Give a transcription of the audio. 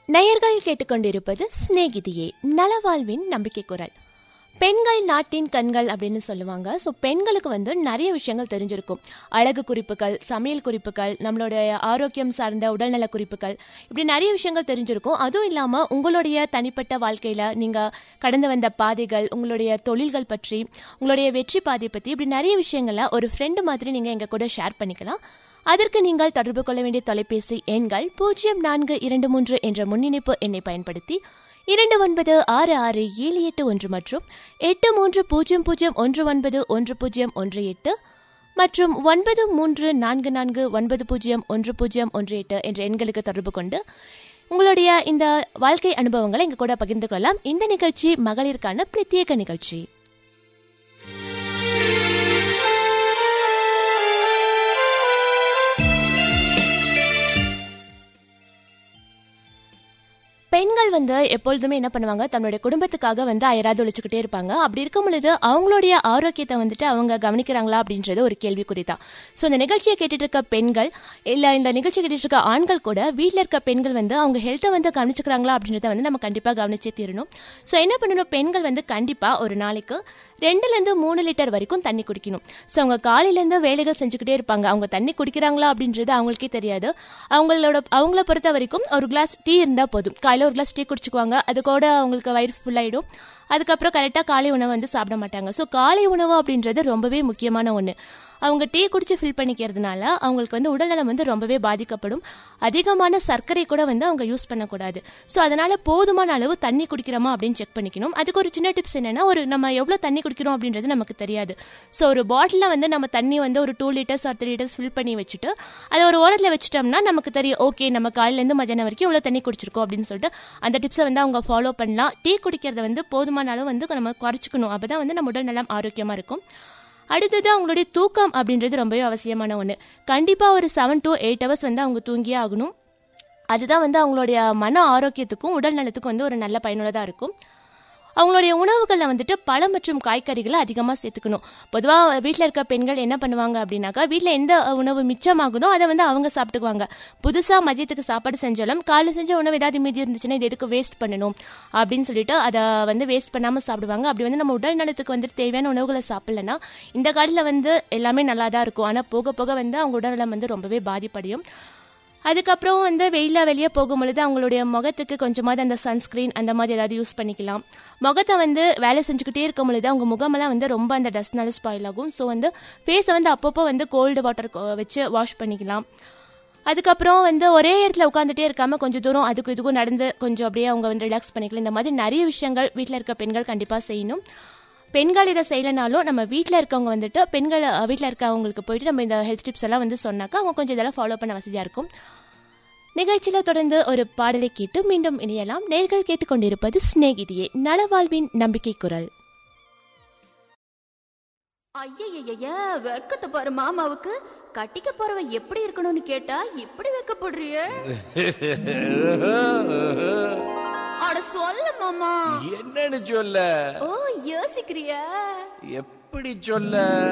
நேயர்கள் கேட்டுக்கொண்டிருப்பது சிநேகிதியே நலவாழ்வின் நம்பிக்கை குரல் பெண்கள் நாட்டின் கண்கள் அப்படின்னு சொல்லுவாங்க ஸோ பெண்களுக்கு வந்து நிறைய விஷயங்கள் தெரிஞ்சிருக்கும் அழகு குறிப்புகள் சமையல் குறிப்புகள் நம்மளுடைய ஆரோக்கியம் சார்ந்த உடல்நல குறிப்புகள் இப்படி நிறைய விஷயங்கள் தெரிஞ்சிருக்கும் அதுவும் இல்லாமல் உங்களுடைய தனிப்பட்ட வாழ்க்கையில் நீங்கள் கடந்து வந்த பாதைகள் உங்களுடைய தொழில்கள் பற்றி உங்களுடைய வெற்றி பாதை பற்றி இப்படி நிறைய விஷயங்களை ஒரு ஃப்ரெண்டு மாதிரி நீங்கள் எங்கள் கூட ஷேர் பண்ணிக்கலாம் அதற்கு நீங்கள் தொடர்பு கொள்ள வேண்டிய தொலைபேசி எண்கள் பூஜ்ஜியம் நான்கு இரண்டு மூன்று என்ற முன்னிணைப்பு எண்ணை பயன்படுத்தி இரண்டு ஒன்பது ஆறு ஆறு ஏழு எட்டு ஒன்று மற்றும் எட்டு மூன்று பூஜ்ஜியம் பூஜ்ஜியம் ஒன்று ஒன்பது ஒன்று பூஜ்ஜியம் ஒன்று எட்டு மற்றும் ஒன்பது மூன்று நான்கு நான்கு ஒன்பது பூஜ்ஜியம் ஒன்று பூஜ்ஜியம் ஒன்று எட்டு என்ற எண்களுக்கு தொடர்பு கொண்டு உங்களுடைய இந்த வாழ்க்கை அனுபவங்களை எங்க கூட பகிர்ந்து கொள்ளலாம் இந்த நிகழ்ச்சி மகளிருக்கான பிரத்யேக நிகழ்ச்சி பெண்கள் வந்து எப்பொழுதுமே என்ன பண்ணுவாங்க தன்னுடைய குடும்பத்துக்காக வந்து அயராது ஒழிச்சுக்கிட்டே இருப்பாங்க அப்படி இருக்கும் பொழுது அவங்களுடைய ஆரோக்கியத்தை வந்துட்டு அவங்க கவனிக்கிறாங்களா அப்படின்றது ஒரு கேள்விக்குறி தான் ஸோ இந்த நிகழ்ச்சியை கேட்டுட்டு இருக்க பெண்கள் இல்லை இந்த நிகழ்ச்சி கேட்டுட்டு இருக்க ஆண்கள் கூட வீட்டில் இருக்க பெண்கள் வந்து அவங்க ஹெல்த்தை வந்து கவனிச்சுக்கிறாங்களா அப்படின்றத வந்து நம்ம கண்டிப்பாக கவனிச்சே தீரணும் ஸோ என்ன பண்ணணும் பெண்கள் வந்து கண்டிப்பாக ஒரு நாளைக்கு ரெண்டுலேருந்து மூணு லிட்டர் வரைக்கும் தண்ணி குடிக்கணும் ஸோ அவங்க காலையிலேருந்து வேலைகள் செஞ்சுக்கிட்டே இருப்பாங்க அவங்க தண்ணி குடிக்கிறாங்களா அப்படின்றது அவங்களுக்கே தெரியாது அவங்களோட அவங்கள பொறுத்த வரைக்கும் ஒரு கிளாஸ் டீ இருந்தால் போதும் காலையில் ஒரு கிளாஸ் டீ குடிச்சுக்குவாங்க அது கூட அவங்களுக்கு வயிறு ஃபுல்லாகிடும் அதுக்கப்புறம் கரெக்டாக காலை உணவு வந்து சாப்பிட மாட்டாங்க ஸோ காலை உணவு அப்படின்றது ரொம்பவே முக்கியமான ஒன்று அவங்க டீ குடிச்சு ஃபில் பண்ணிக்கிறதுனால அவங்களுக்கு வந்து உடல்நலம் வந்து ரொம்பவே பாதிக்கப்படும் அதிகமான சர்க்கரை கூட வந்து அவங்க யூஸ் பண்ணக்கூடாது ஸோ அதனால போதுமான அளவு தண்ணி குடிக்கிறோமா அப்படின்னு செக் பண்ணிக்கணும் அதுக்கு ஒரு சின்ன டிப்ஸ் என்னன்னா ஒரு நம்ம எவ்வளோ தண்ணி குடிக்கிறோம் அப்படின்றது நமக்கு தெரியாது ஸோ ஒரு பாட்டிலில் வந்து நம்ம தண்ணி வந்து ஒரு two litres or three litres fill பண்ணி வச்சுட்டு அதை ஒரு ஓரத்தில் வச்சுட்டோம்னா நமக்கு தெரியும் ஓகே நம்ம காலையிலேருந்து மத்தியானம் வரைக்கும் இவ்வளோ தண்ணி குடிச்சிருக்கோம் அப்படின்னு சொல்லிட்டு அந்த டிப்ஸை வந்து அவங்க ஃபாலோ பண்ணலாம் டீ குடிக்கிறத வந்து போதுமான அளவு வந்து நம்ம குறைச்சிக்கணும் அப்போ தான் வந்து நம்ம உடல் நலம் ஆரோக்கியமாக இருக்கும் அடுத்தது அவங்களுடைய தூக்கம் அப்படின்றது ரொம்பவே அவசியமான ஒன்று கண்டிப்பாக ஒரு செவன் டு எயிட் ஹவர்ஸ் வந்து அவங்க தூங்கியே ஆகணும் அதுதான் வந்து அவங்களுடைய மன ஆரோக்கியத்துக்கும் உடல் நலத்துக்கும் வந்து ஒரு நல்ல பயனுள்ளதாக இருக்கும் அவங்களுடைய உணவுகளில் வந்துட்டு பழம் மற்றும் காய்கறிகளை அதிகமாக சேர்த்துக்கணும் பொதுவாக வீட்டில் இருக்க பெண்கள் என்ன பண்ணுவாங்க அப்படின்னாக்கா வீட்டில் எந்த உணவு மிச்சமாகுதோ அதை வந்து அவங்க சாப்பிட்டுக்குவாங்க புதுசாக மதியத்துக்கு சாப்பாடு செஞ்சாலும் காலைல செஞ்ச உணவு ஏதாவது மீதி இருந்துச்சுன்னா இது எதுக்கு வேஸ்ட் பண்ணணும் அப்படின்னு சொல்லிட்டு அதை வந்து வேஸ்ட் பண்ணாமல் சாப்பிடுவாங்க அப்படி வந்து நம்ம உடல் நலத்துக்கு வந்துட்டு தேவையான உணவுகளை சாப்பிடலன்னா இந்த காலத்தில் வந்து எல்லாமே நல்லா தான் இருக்கும் ஆனால் போக போக வந்து அவங்க உடல்நலம் வந்து ரொம்பவே பாதிப்படையும் அதுக்கப்புறம் வந்து வெயிலில் வெளியே போகும்பொழுது அவங்களுடைய முகத்துக்கு கொஞ்சமாவது அந்த சன்ஸ்க்ரீன் அந்த மாதிரி ஏதாவது யூஸ் பண்ணிக்கலாம் முகத்தை வந்து வேலை செஞ்சுக்கிட்டே இருக்கும் பொழுது அவங்க முகமெல்லாம் வந்து ரொம்ப அந்த டஸ்ட்னால ஸ்பாயில் ஆகும் ஸோ வந்து ஃபேஸை வந்து அப்பப்போ வந்து கோல்டு வாட்டர் வச்சு வாஷ் பண்ணிக்கலாம் அதுக்கப்புறம் வந்து ஒரே இடத்துல உட்காந்துட்டே இருக்காம கொஞ்சம் தூரம் அதுக்கு இதுக்கும் நடந்து கொஞ்சம் அப்படியே அவங்க வந்து ரிலாக்ஸ் பண்ணிக்கலாம் இந்த மாதிரி நிறைய விஷயங்கள் வீட்டில் இருக்க பெண்கள் கண்டிப்பாக செய்யணும் பெண்கள் இதை செய்யலைனாலும் நம்ம வீட்டில் இருக்கவங்க வந்துட்டு பெண்கள் வீட்டில் இருக்கவங்களுக்கு போயிட்டு நம்ம இந்த ஹெல்த் டிப்ஸ் எல்லாம் வந்து சொன்னாக்கா அவங்க கொஞ்சம் இதெல்லாம் ஃபாலோ பண்ண வசதியாக இருக்கும் நிகழ்ச்சியில் தொடர்ந்து ஒரு பாடலை கேட்டு மீண்டும் இணையலாம் நேர்கள் கேட்டுக்கொண்டிருப்பது சிநேகிதியே நலவாழ்வின் நம்பிக்கை குரல் ஐயய்யய்ய வெக்கத்தை பாரு மாமாவுக்கு கட்டிக்க போறவன் எப்படி இருக்கணும்னு கேட்டா இப்படி வெக்கப்படுறிய அட சொல்ல மாமா என்னன்னு சொல்ல ஓ யோசிக்கிறியா எப்படி சொல்ல